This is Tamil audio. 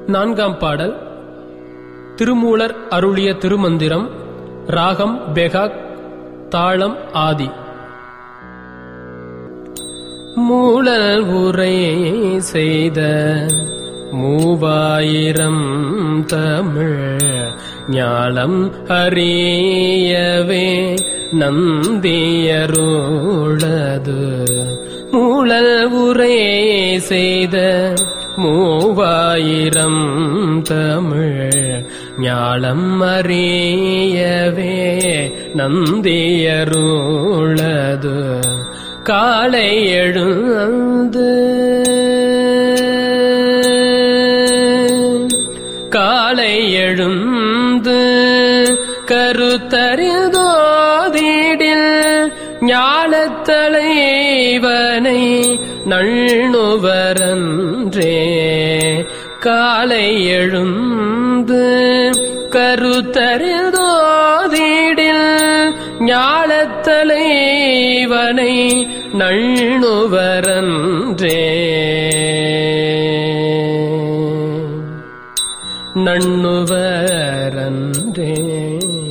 நான்காம் பாடல் திருமூலர் அருளிய திருமந்திரம் ராகம் பெகாக் தாளம் ஆதி மூலல் உரை செய்த மூவாயிரம் தமிழ் ஞாலம் அறியவே நந்தியருளது மூலல் உரை செய்த மூவாயிரம் தமிழ் ஞாலம் அறியவே நந்தியருளது காலை எழுந்து காலை எழுந்து கருத்தறிதோதிடில் ஞானத்தலைவனை நள்ளுவரன்றே காலை எழுந்து கருத்தறிதோதிடில் ஞானத்தலைவனை நள்ளுவரன்றே நண்ணுவரன்றே